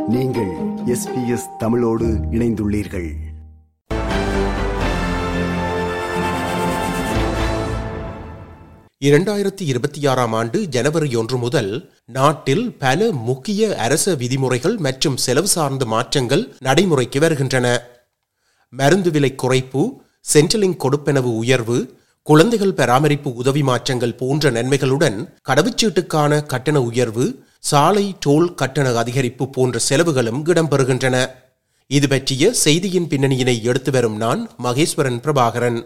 நீங்கள் எஸ்பிஎஸ் தமிழோடு இணைந்துள்ளீர்கள் இரண்டாயிரத்தி இருபத்தி ஆறாம் ஆண்டு ஜனவரி ஒன்று முதல் நாட்டில் பல முக்கிய அரச விதிமுறைகள் மற்றும் செலவு சார்ந்த மாற்றங்கள் நடைமுறைக்கு வருகின்றன மருந்து விலை குறைப்பு சென்ட்ரலிங் கொடுப்பனவு உயர்வு குழந்தைகள் பராமரிப்பு உதவி மாற்றங்கள் போன்ற நன்மைகளுடன் கடவுச்சீட்டுக்கான கட்டண உயர்வு சாலை டோல் கட்டண அதிகரிப்பு போன்ற செலவுகளும் இடம்பெறுகின்றன இது பற்றிய செய்தியின் பின்னணியினை எடுத்து வரும் நான் மகேஸ்வரன் பிரபாகரன்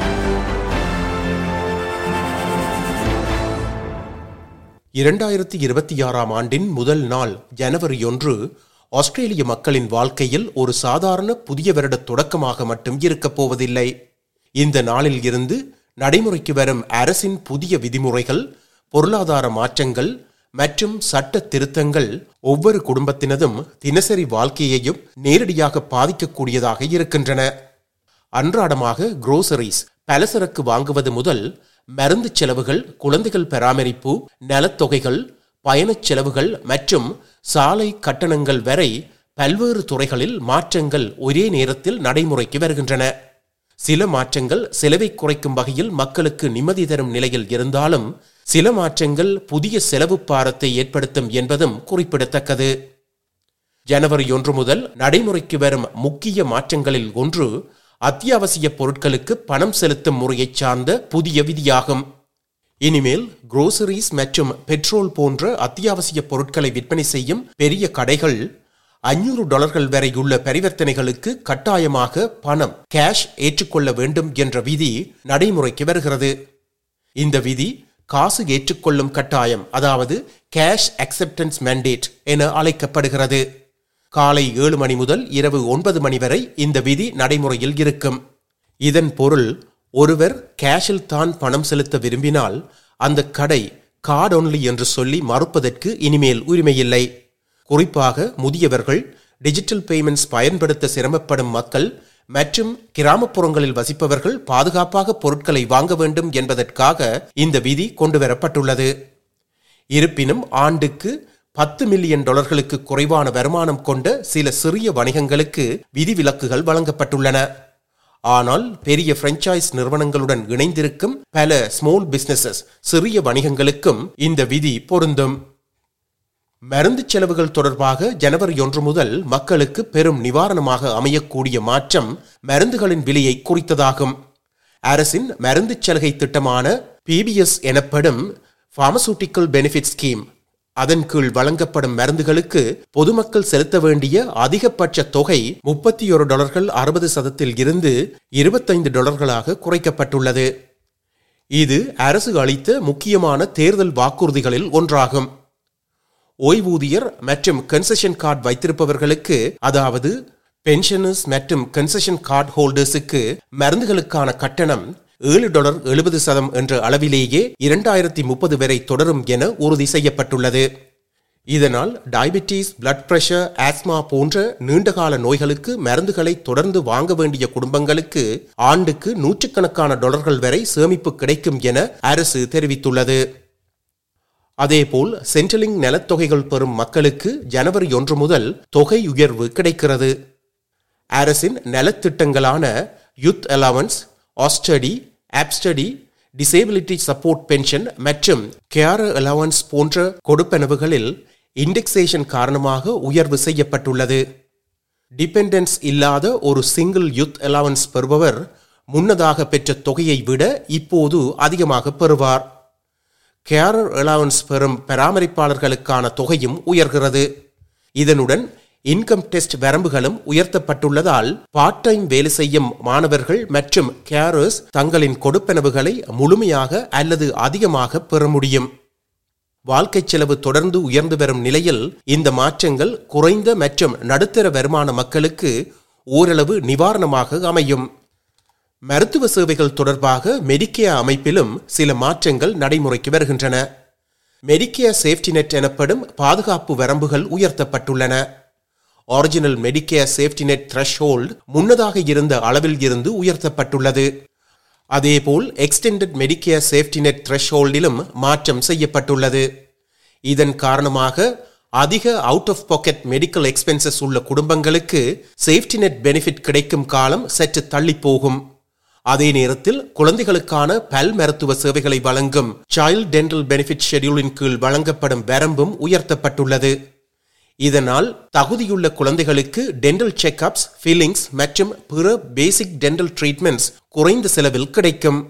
இரண்டாயிரத்தி இருபத்தி ஆறாம் ஆண்டின் முதல் நாள் ஜனவரி ஒன்று ஆஸ்திரேலிய மக்களின் வாழ்க்கையில் ஒரு சாதாரண புதிய வருட தொடக்கமாக மட்டும் இருக்கப் போவதில்லை இந்த நாளில் இருந்து நடைமுறைக்கு வரும் அரசின் புதிய விதிமுறைகள் பொருளாதார மாற்றங்கள் மற்றும் சட்ட திருத்தங்கள் ஒவ்வொரு குடும்பத்தினதும் தினசரி வாழ்க்கையையும் நேரடியாக பாதிக்கக்கூடியதாக இருக்கின்றன அன்றாடமாக குரோசரிஸ் பலசரக்கு வாங்குவது முதல் மருந்து செலவுகள் குழந்தைகள் பராமரிப்பு நலத்தொகைகள் பயணச் செலவுகள் மற்றும் சாலை கட்டணங்கள் வரை பல்வேறு துறைகளில் மாற்றங்கள் ஒரே நேரத்தில் நடைமுறைக்கு வருகின்றன சில மாற்றங்கள் செலவை குறைக்கும் வகையில் மக்களுக்கு நிம்மதி தரும் நிலையில் இருந்தாலும் சில மாற்றங்கள் புதிய செலவு பாரத்தை ஏற்படுத்தும் என்பதும் குறிப்பிடத்தக்கது ஜனவரி ஒன்று முதல் நடைமுறைக்கு வரும் முக்கிய மாற்றங்களில் ஒன்று அத்தியாவசிய பொருட்களுக்கு பணம் செலுத்தும் முறையைச் சார்ந்த புதிய விதியாகும் இனிமேல் குரோசரிஸ் மற்றும் பெட்ரோல் போன்ற அத்தியாவசிய பொருட்களை விற்பனை செய்யும் பெரிய கடைகள் ஐநூறு டாலர்கள் வரை உள்ள பரிவர்த்தனைகளுக்கு கட்டாயமாக பணம் கேஷ் ஏற்றுக்கொள்ள வேண்டும் என்ற விதி நடைமுறைக்கு வருகிறது இந்த விதி காசு ஏற்றுக்கொள்ளும் கட்டாயம் அதாவது கேஷ் அக்செப்டன்ஸ் மேண்டேட் என அழைக்கப்படுகிறது காலை ஏழு மணி முதல் இரவு ஒன்பது மணி வரை இந்த விதி நடைமுறையில் இருக்கும் இதன் பொருள் ஒருவர் கேஷில் தான் பணம் செலுத்த விரும்பினால் அந்த கடை கார்டு ஒன்லி என்று சொல்லி மறுப்பதற்கு இனிமேல் உரிமையில்லை குறிப்பாக முதியவர்கள் டிஜிட்டல் பேமெண்ட்ஸ் பயன்படுத்த சிரமப்படும் மக்கள் மற்றும் கிராமப்புறங்களில் வசிப்பவர்கள் பாதுகாப்பாக பொருட்களை வாங்க வேண்டும் என்பதற்காக இந்த விதி கொண்டுவரப்பட்டுள்ளது இருப்பினும் ஆண்டுக்கு பத்து மில்லியன் டாலர்களுக்கு குறைவான வருமானம் கொண்ட சில சிறிய வணிகங்களுக்கு விதிவிலக்குகள் வழங்கப்பட்டுள்ளன ஆனால் பெரிய பிரெஞ்சைஸ் நிறுவனங்களுடன் இணைந்திருக்கும் பல ஸ்மால் பிசினஸஸ் சிறிய வணிகங்களுக்கும் இந்த விதி பொருந்தும் மருந்து செலவுகள் தொடர்பாக ஜனவரி ஒன்று முதல் மக்களுக்கு பெரும் நிவாரணமாக அமையக்கூடிய மாற்றம் மருந்துகளின் விலையை குறித்ததாகும் அரசின் மருந்து சலுகை திட்டமான பிபிஎஸ் எனப்படும் பார்மசூட்டிக்கல் பெனிஃபிட் ஸ்கீம் அதன் கீழ் வழங்கப்படும் மருந்துகளுக்கு பொதுமக்கள் செலுத்த வேண்டிய அதிகபட்ச தொகை முப்பத்தி ஒரு டாலர்கள் அறுபது சதத்தில் இருந்து இருபத்தைந்து டாலர்களாக குறைக்கப்பட்டுள்ளது இது அரசு அளித்த முக்கியமான தேர்தல் வாக்குறுதிகளில் ஒன்றாகும் ஓய்வூதியர் மற்றும் கன்செஷன் கார்டு வைத்திருப்பவர்களுக்கு அதாவது பென்ஷனர்ஸ் மற்றும் கன்செஷன் கார்டு ஹோல்டர்ஸுக்கு மருந்துகளுக்கான கட்டணம் ஏழு டாலர் எழுபது சதம் என்ற அளவிலேயே இரண்டாயிரத்தி முப்பது வரை தொடரும் என உறுதி செய்யப்பட்டுள்ளது இதனால் டயபிட்டிஸ் பிளட் பிரஷர் ஆஸ்மா போன்ற நீண்டகால நோய்களுக்கு மருந்துகளை தொடர்ந்து வாங்க வேண்டிய குடும்பங்களுக்கு ஆண்டுக்கு நூற்றுக்கணக்கான டாலர்கள் வரை சேமிப்பு கிடைக்கும் என அரசு தெரிவித்துள்ளது அதேபோல் சென்ட்ரலிங் நலத்தொகைகள் பெறும் மக்களுக்கு ஜனவரி ஒன்று முதல் தொகை உயர்வு கிடைக்கிறது அரசின் நலத்திட்டங்களான youth allowance Austudy Abstudy disability support pension மற்றும் கேர் அலவன்ஸ் போன்ற கொடுப்பனவுகளில் இண்டெக்ஸேஷன் காரணமாக உயர்வு செய்யப்பட்டுள்ளது டிபெண்டன்ஸ் இல்லாத ஒரு சிங்கிள் யுத் அலவன்ஸ் பெறுபவர் முன்னதாக பெற்ற தொகையை விட இப்போது அதிகமாக பெறுவார் கேரர் அலவன்ஸ் பெறும் பராமரிப்பாளர்களுக்கான தொகையும் உயர்கிறது இதனுடன் இன்கம் டெஸ்ட் வரம்புகளும் உயர்த்தப்பட்டுள்ளதால் பார்ட் டைம் வேலை செய்யும் மாணவர்கள் மற்றும் கேரர்ஸ் தங்களின் கொடுப்பனவுகளை முழுமையாக அல்லது அதிகமாக பெற முடியும் வாழ்க்கை செலவு தொடர்ந்து உயர்ந்து வரும் நிலையில் இந்த மாற்றங்கள் குறைந்த மற்றும் நடுத்தர வருமான மக்களுக்கு ஓரளவு நிவாரணமாக அமையும் மருத்துவ சேவைகள் தொடர்பாக மெடிக்கேர் அமைப்பிலும் சில மாற்றங்கள் நடைமுறைக்கு வருகின்றன மெடிக்கேர் சேஃப்டி நெட் எனப்படும் பாதுகாப்பு வரம்புகள் உயர்த்தப்பட்டுள்ளன original Medicare safety net threshold முன்னதாக இருந்த அளவில் இருந்து உயர்த்தப்பட்டுள்ளது அதேபோல் எக்ஸ்டெண்டட் மெடிக்கேர் சேஃப்டி நெட் த்ரெஷ்ஹோல்டிலும் மாற்றம் செய்யப்பட்டுள்ளது இதன் காரணமாக அதிக out of pocket medical expenses உள்ள குடும்பங்களுக்கு சேஃப்டி நெட் பெனிஃபிட் கிடைக்கும் காலம் சற்று தள்ளி போகும் அதே நேரத்தில் குழந்தைகளுக்கான பல் மருத்துவ சேவைகளை வழங்கும் சைல்ட் டென்டல் பெனிஃபிட் ஷெட்யூலின் கீழ் வழங்கப்படும் வரம்பும் உயர்த்தப்பட்டுள்ளது இதனால் தகுதியுள்ள குழந்தைகளுக்கு டென்டல் செக்அப்ஸ் ஃபீலிங்ஸ் மற்றும் பிற பேசிக் டென்டல் ட்ரீட்மெண்ட்ஸ் குறைந்த செலவில் கிடைக்கும்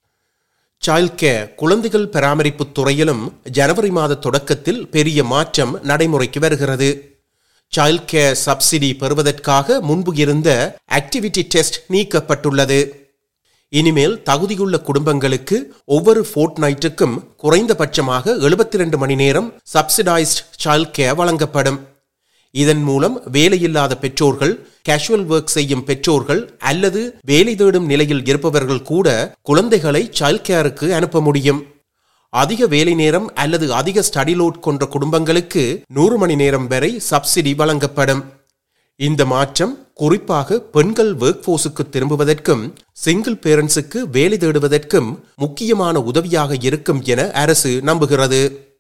சைல்ட் கேர் குழந்தைகள் பராமரிப்பு துறையிலும் ஜனவரி மாத தொடக்கத்தில் பெரிய மாற்றம் நடைமுறைக்கு வருகிறது சைல்ட் கேர் சப்சிடி பெறுவதற்காக முன்பு இருந்த ஆக்டிவிட்டி டெஸ்ட் நீக்கப்பட்டுள்ளது இனிமேல் தகுதியுள்ள குடும்பங்களுக்கு ஒவ்வொரு ஃபோர்ட் நைட்டுக்கும் குறைந்தபட்சமாக எழுபத்தி ரெண்டு மணி நேரம் சப்சிடைஸ்ட் சைல்ட் கேர் வழங்கப்படும் இதன் மூலம் வேலையில்லாத பெற்றோர்கள் கேஷுவல் ஒர்க் செய்யும் பெற்றோர்கள் அல்லது வேலை தேடும் நிலையில் இருப்பவர்கள் கூட குழந்தைகளை சைல்ட் கேருக்கு அனுப்ப முடியும் அதிக வேலை நேரம் அல்லது அதிக ஸ்டடி லோட் கொண்ட குடும்பங்களுக்கு நூறு மணி நேரம் வரை சப்சிடி வழங்கப்படும் இந்த மாற்றம் குறிப்பாக பெண்கள் ஒர்க் போர்ஸுக்கு திரும்புவதற்கும் சிங்கிள் பேரண்ட்ஸுக்கு வேலை தேடுவதற்கும் முக்கியமான உதவியாக இருக்கும் என அரசு நம்புகிறது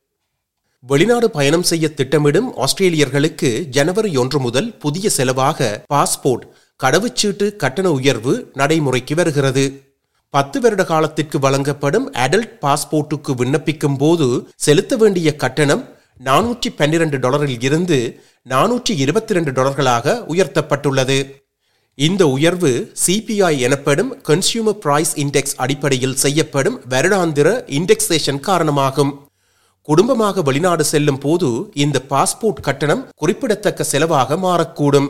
வெளிநாடு பயணம் செய்ய திட்டமிடும் ஆஸ்திரேலியர்களுக்கு ஜனவரி ஒன்று முதல் புதிய செலவாக பாஸ்போர்ட் கடவுச்சீட்டு கட்டண உயர்வு நடைமுறைக்கு வருகிறது பத்து வருட காலத்திற்கு வழங்கப்படும் அடல்ட் பாஸ்போர்ட்டுக்கு விண்ணப்பிக்கும் போது செலுத்த வேண்டிய கட்டணம் நானூற்றி பன்னிரண்டு டாலரில் இருந்து நானூற்றி இருபத்தி ரெண்டு டாலர்களாக உயர்த்தப்பட்டுள்ளது இந்த உயர்வு சிபிஐ எனப்படும் கன்சியூமர் பிரைஸ் இண்டெக்ஸ் அடிப்படையில் செய்யப்படும் வருடாந்திர இண்டெக்ஸேஷன் காரணமாகும் குடும்பமாக வெளிநாடு செல்லும் போது இந்த பாஸ்போர்ட் கட்டணம் குறிப்பிடத்தக்க செலவாக மாறக்கூடும்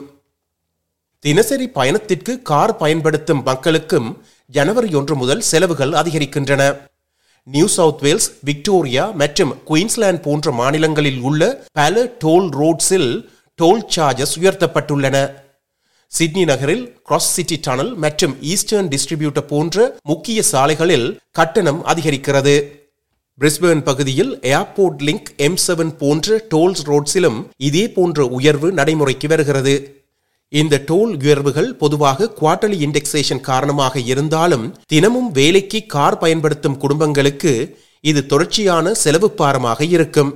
தினசரி பயணத்திற்கு கார் பயன்படுத்தும் மக்களுக்கும் ஜனவரி ஒன்று முதல் செலவுகள் அதிகரிக்கின்றன நியூ சவுத் வேல்ஸ் விக்டோரியா மற்றும் குயின்ஸ்லாந்து போன்ற மாநிலங்களில் உள்ள பல டோல் ரோட்ஸில் டோல் சார்ஜஸ் உயர்த்தப்பட்டுள்ளன சிட்னி நகரில் கிராஸ் சிட்டி டனல் மற்றும் ஈஸ்டர்ன் டிஸ்ட்ரிபியூட்டர் போன்ற முக்கிய சாலைகளில் கட்டணம் அதிகரிக்கிறது பிரிஸ்பேர்ன் பகுதியில் ஏர்போர்ட் லிங்க் எம் செவன் போன்ற டோல்ஸ் ரோட்ஸிலும் இதே போன்ற உயர்வு நடைமுறைக்கு வருகிறது இந்த டோல் உயர்வுகள் பொதுவாக குவார்டர்லி இண்டெக்ஸேஷன் காரணமாக இருந்தாலும் தினமும் வேலைக்கு கார் பயன்படுத்தும் குடும்பங்களுக்கு இது தொடர்ச்சியான செலவு பாரமாக இருக்கும்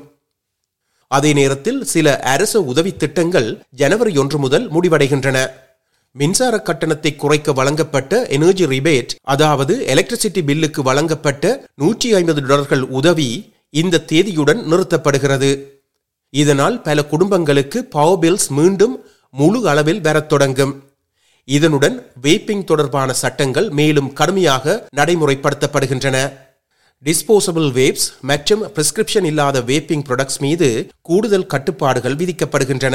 அதே நேரத்தில் சில அரசு உதவி திட்டங்கள் ஜனவரி ஒன்று முதல் முடிவடைகின்றன மின்சார கட்டணத்தை குறைக்க வழங்கப்பட்ட எனர்ஜி ரிபேட் அதாவது எலக்ட்ரிசிட்டி பில்லுக்கு வழங்கப்பட்ட நூற்றி ஐம்பது டாலர்கள் உதவி இந்த தேதியுடன் நிறுத்தப்படுகிறது இதனால் பல குடும்பங்களுக்கு பவர் பில்ஸ் மீண்டும் முழு அளவில் வரத் தொடங்கும் இதனுடன் வேப்பிங் தொடர்பான சட்டங்கள் மேலும் கடுமையாக நடைமுறைப்படுத்தப்படுகின்றன டிஸ்போசபிள் வேப்ஸ் மற்றும் பிரிஸ்கிரிப்ஷன் இல்லாத வேப்பிங் ப்ராடக்ட்ஸ் மீது கூடுதல் கட்டுப்பாடுகள் விதிக்கப்படுகின்றன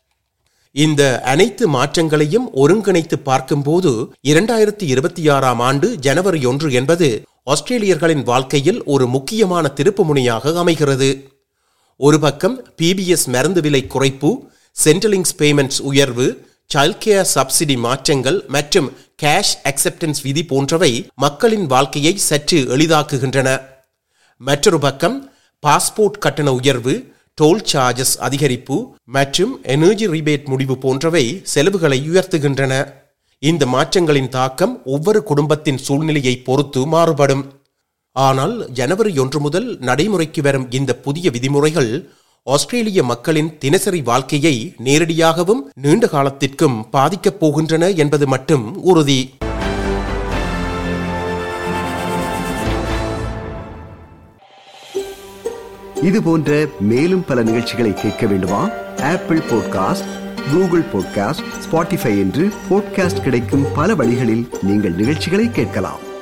இந்த அனைத்து மாற்றங்களையும் ஒருங்கிணைத்து பார்க்கும்போது இரண்டாயிரத்தி இருபத்தி ஆறாம் ஆண்டு ஜனவரி ஒன்று என்பது ஆஸ்திரேலியர்களின் வாழ்க்கையில் ஒரு முக்கியமான திருப்புமுனையாக அமைகிறது ஒரு பக்கம் பிபிஎஸ் மருந்து விலை குறைப்பு சென்ட்ரலிங்ஸ் பேமெண்ட்ஸ் உயர்வு சைல்ட் கேர் சப்சிடி மாற்றங்கள் மற்றும் கேஷ் அக்செப்டன்ஸ் விதி போன்றவை மக்களின் வாழ்க்கையை சற்று எளிதாக்குகின்றன மற்றொரு பக்கம் பாஸ்போர்ட் கட்டண உயர்வு டோல் சார்ஜஸ் அதிகரிப்பு மற்றும் எனர்ஜி ரிபேட் முடிவு போன்றவை செலவுகளை உயர்த்துகின்றன இந்த மாற்றங்களின் தாக்கம் ஒவ்வொரு குடும்பத்தின் சூழ்நிலையை பொறுத்து மாறுபடும் ஆனால் ஜனவரி ஒன்று முதல் நடைமுறைக்கு வரும் இந்த புதிய விதிமுறைகள் ஆஸ்திரேலிய மக்களின் தினசரி வாழ்க்கையை நேரடியாகவும் நீண்ட காலத்திற்கும் பாதிக்கப் போகின்றன என்பது மட்டும் உறுதி இது போன்ற மேலும் பல நிகழ்ச்சிகளை கேட்க வேண்டுமா Apple podcast Google podcast Spotify என்று பாட்காஸ்ட் கிடைக்கும் பல வழிகளில் நீங்கள் நிகழ்ச்சிகளை கேட்கலாம்